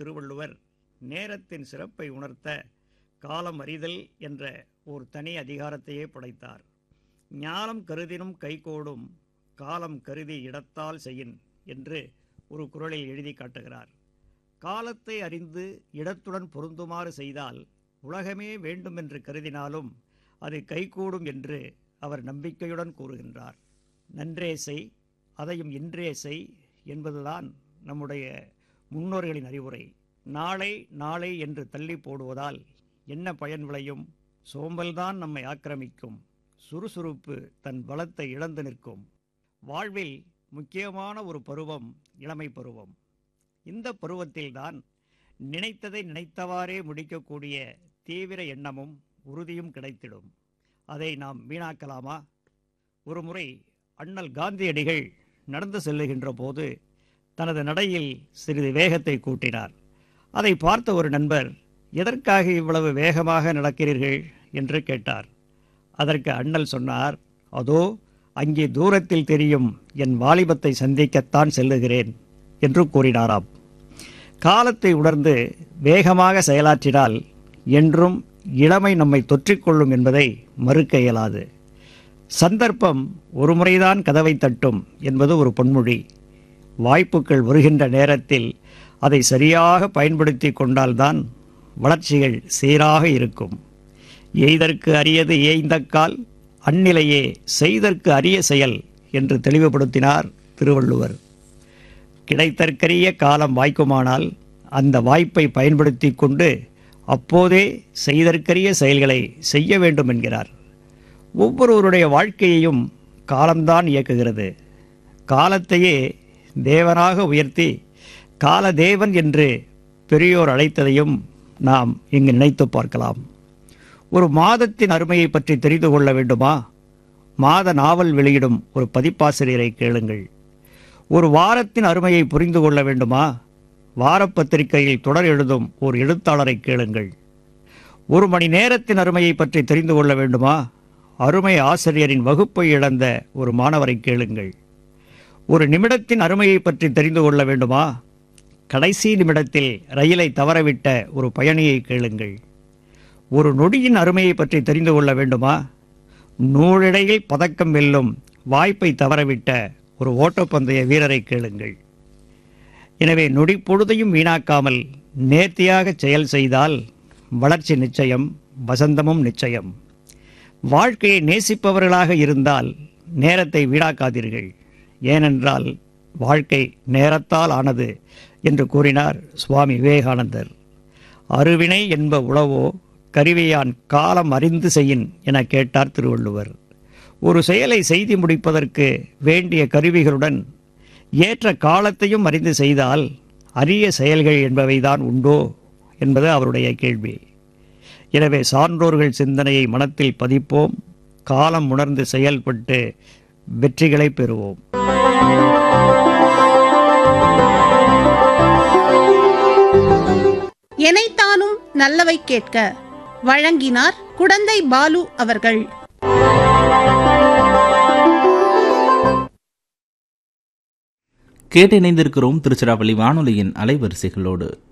திருவள்ளுவர் நேரத்தின் சிறப்பை உணர்த்த காலம் அறிதல் என்ற ஒரு தனி அதிகாரத்தையே படைத்தார் ஞானம் கருதினும் கைகோடும் காலம் கருதி இடத்தால் செய்யின் என்று ஒரு குறளில் எழுதி காட்டுகிறார் காலத்தை அறிந்து இடத்துடன் பொருந்துமாறு செய்தால் உலகமே வேண்டுமென்று கருதினாலும் அது கைகூடும் என்று அவர் நம்பிக்கையுடன் கூறுகின்றார் நன்றே செய் அதையும் இன்றே செய் என்பதுதான் நம்முடைய முன்னோர்களின் அறிவுரை நாளை நாளை என்று தள்ளி போடுவதால் என்ன பயன் விளையும் சோம்பல்தான் நம்மை ஆக்கிரமிக்கும் சுறுசுறுப்பு தன் பலத்தை இழந்து நிற்கும் வாழ்வில் முக்கியமான ஒரு பருவம் இளமை பருவம் இந்த பருவத்தில்தான் நினைத்ததை நினைத்தவாறே முடிக்கக்கூடிய தீவிர எண்ணமும் உறுதியும் கிடைத்திடும் அதை நாம் வீணாக்கலாமா ஒரு முறை அண்ணல் காந்தியடிகள் நடந்து செல்லுகின்ற போது தனது நடையில் சிறிது வேகத்தை கூட்டினார் அதை பார்த்த ஒரு நண்பர் எதற்காக இவ்வளவு வேகமாக நடக்கிறீர்கள் என்று கேட்டார் அதற்கு அண்ணல் சொன்னார் அதோ அங்கே தூரத்தில் தெரியும் என் வாலிபத்தை சந்திக்கத்தான் செல்லுகிறேன் என்று கூறினாராம் காலத்தை உணர்ந்து வேகமாக செயலாற்றினால் என்றும் இளமை நம்மை தொற்றிக்கொள்ளும் என்பதை மறுக்க இயலாது சந்தர்ப்பம் ஒரு முறைதான் கதவை தட்டும் என்பது ஒரு பொன்மொழி வாய்ப்புகள் வருகின்ற நேரத்தில் அதை சரியாக பயன்படுத்தி கொண்டால்தான் வளர்ச்சிகள் சீராக இருக்கும் எய்தற்கு அரியது ஏய்ந்தக்கால் அந்நிலையே செய்தற்கு அரிய செயல் என்று தெளிவுபடுத்தினார் திருவள்ளுவர் கிடைத்தற்கரிய காலம் வாய்க்குமானால் அந்த வாய்ப்பை பயன்படுத்தி கொண்டு அப்போதே செய்தற்கரிய செயல்களை செய்ய வேண்டும் என்கிறார் ஒவ்வொருவருடைய வாழ்க்கையையும் காலம்தான் இயக்குகிறது காலத்தையே தேவனாக உயர்த்தி காலதேவன் என்று பெரியோர் அழைத்ததையும் நாம் இங்கு நினைத்து பார்க்கலாம் ஒரு மாதத்தின் அருமையை பற்றி தெரிந்து கொள்ள வேண்டுமா மாத நாவல் வெளியிடும் ஒரு பதிப்பாசிரியரை கேளுங்கள் ஒரு வாரத்தின் அருமையை புரிந்து கொள்ள வேண்டுமா வாரப்பத்திரிகையில் தொடர் எழுதும் ஒரு எழுத்தாளரை கேளுங்கள் ஒரு மணி நேரத்தின் அருமையை பற்றி தெரிந்து கொள்ள வேண்டுமா அருமை ஆசிரியரின் வகுப்பை இழந்த ஒரு மாணவரை கேளுங்கள் ஒரு நிமிடத்தின் அருமையை பற்றி தெரிந்து கொள்ள வேண்டுமா கடைசி நிமிடத்தில் ரயிலை தவறவிட்ட ஒரு பயணியை கேளுங்கள் ஒரு நொடியின் அருமையை பற்றி தெரிந்து கொள்ள வேண்டுமா நூலிடையில் பதக்கம் வெல்லும் வாய்ப்பை தவறவிட்ட ஒரு ஓட்டப்பந்தய வீரரை கேளுங்கள் எனவே நொடி பொழுதையும் வீணாக்காமல் நேர்த்தியாக செயல் செய்தால் வளர்ச்சி நிச்சயம் வசந்தமும் நிச்சயம் வாழ்க்கையை நேசிப்பவர்களாக இருந்தால் நேரத்தை வீணாக்காதீர்கள் ஏனென்றால் வாழ்க்கை நேரத்தால் ஆனது என்று கூறினார் சுவாமி விவேகானந்தர் அருவினை என்ப உளவோ கருவியான் காலம் அறிந்து செய்யின் என கேட்டார் திருவள்ளுவர் ஒரு செயலை செய்து முடிப்பதற்கு வேண்டிய கருவிகளுடன் ஏற்ற காலத்தையும் அறிந்து செய்தால் அரிய செயல்கள் என்பவைதான் உண்டோ என்பது அவருடைய கேள்வி எனவே சான்றோர்கள் சிந்தனையை மனத்தில் பதிப்போம் காலம் உணர்ந்து செயல்பட்டு வெற்றிகளை பெறுவோம் எனைத்தானும் நல்லவை கேட்க வழங்கினார் குடந்தை பாலு அவர்கள் கேட்டு இணைந்திருக்கிறோம் திருச்சிராப்பள்ளி வானொலியின் அலைவரிசைகளோடு